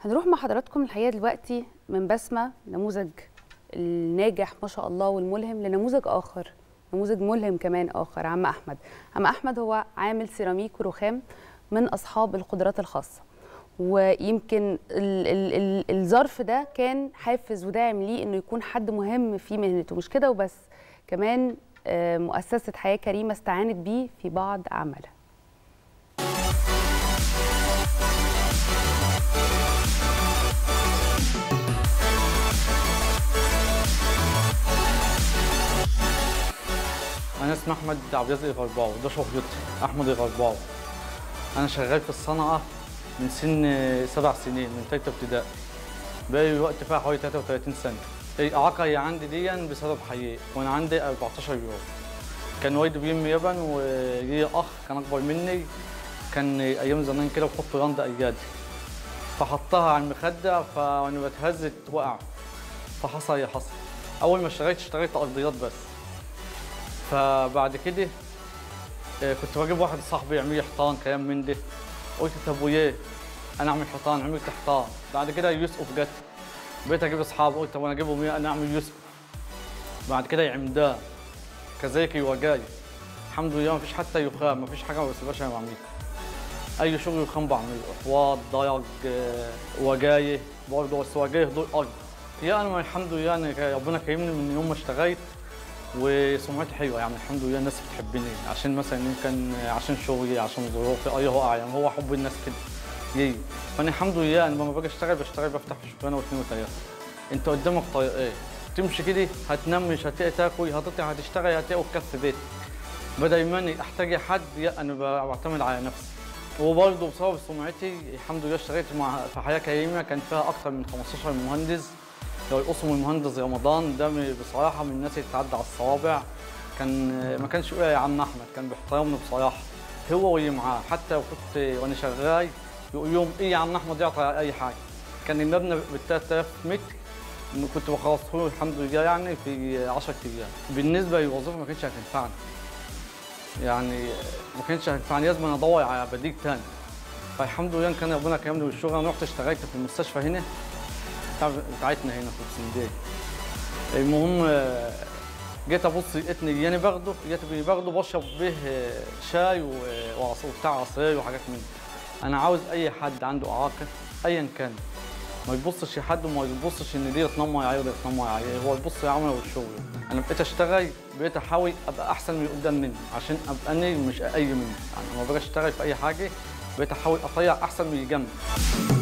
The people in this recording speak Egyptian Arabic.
هنروح مع حضراتكم الحقيقه دلوقتي من بسمه نموذج الناجح ما شاء الله والملهم لنموذج اخر نموذج ملهم كمان اخر عم احمد عم احمد هو عامل سيراميك ورخام من اصحاب القدرات الخاصه ويمكن ال ال ال الظرف ده كان حافز وداعم ليه انه يكون حد مهم في مهنته مش كده وبس كمان آه، مؤسسه حياه كريمه استعانت بيه في بعض اعمالها انا اسمي احمد عبد الرزق الغرباوي ده شهرتي احمد الغرباوي انا شغال في الصنعه من سن سبع سنين من ثالثه ابتدائي بقالي وقت فيها حوالي 33 سنه الاعاقه هي عندي دي بسبب حياه وانا عندي 14 يوم كان والدي بيم يبن ولي اخ كان اكبر مني كان ايام زمان كده بحط رند ايادي فحطها على المخده فانا بتهزت وقع فحصل يا حصل اول ما اشتريت اشتريت ارضيات بس فبعد كده آه، كنت بجيب واحد صاحبي يعمل لي حيطان كلام من ده قلت طب وياه انا اعمل حيطان عملت حيطان بعد كده يوسف جت بقيت اجيب اصحابي قلت طب انا اجيبهم ايه انا اعمل يوسف بعد كده عمدان كذلك وجاي الحمد لله ما فيش حتى يخام ما فيش حاجه ما بسيبهاش انا بعملها اي شغل يخام بعمله احواض ضيق آه، وجايه برضه بس وجايه دول ارض يا انا الحمد لله يعني ربنا كرمني من يوم ما اشتغلت وسمعتي حلوه يعني الحمد لله الناس بتحبني عشان مثلا يمكن عشان شغلي عشان ظروفي اي هو يعني هو حب الناس كده يجي فانا الحمد لله انا لما باجي اشتغل بشتغل بفتح في شغلانه واثنين وثلاثه انت قدامك طريقين تمشي كده هتنام مش هتلاقي تاكل هتطلع هتشتغل هتلاقي تكفي بيتك بدل ما اني احتاج حد لا انا بعتمد على نفسي وبرضه بسبب سمعتي الحمد لله اشتغلت مع في حياه كريمه كان فيها اكثر من 15 مهندس لو الاسم المهندس رمضان ده م- بصراحه من الناس اللي تعدى على الصوابع كان ما كانش يقول يا عم احمد كان بيحترمني بصراحه هو واللي معاه حتى لو كنت وانا شغال يقول لهم ايه يا عم احمد يعطي على اي حاجه كان المبنى ب 3000 متر إنه كنت بخلصه له الحمد لله يعني في 10 ايام بالنسبه للوظيفه ما كانتش هتنفعني يعني ما كانش هينفعني لازم أنا ادور على بديل تاني فالحمد لله إن كان ربنا كرمني بالشغل انا رحت اشتغلت في المستشفى هنا بتاع- بتاعتنا هنا في السنديه المهم آه، جيت ابص لقيتني يعني باخده لقيت باخده بشرب به آه، شاي و- وعصير بتاع عصير وحاجات من دي انا عاوز اي حد عنده اعاقه ايا كان ما يبصش لحد وما يبصش ان دي يتنمر عليه وده يتنمر عليه هو يبص لعمله والشغل انا بقيت اشتغل بقيت احاول ابقى احسن من اللي قدام مني عشان ابقى انا مش اقل مني يعني لما باجي اشتغل في اي حاجه بقيت احاول اطلع احسن من اللي جنبي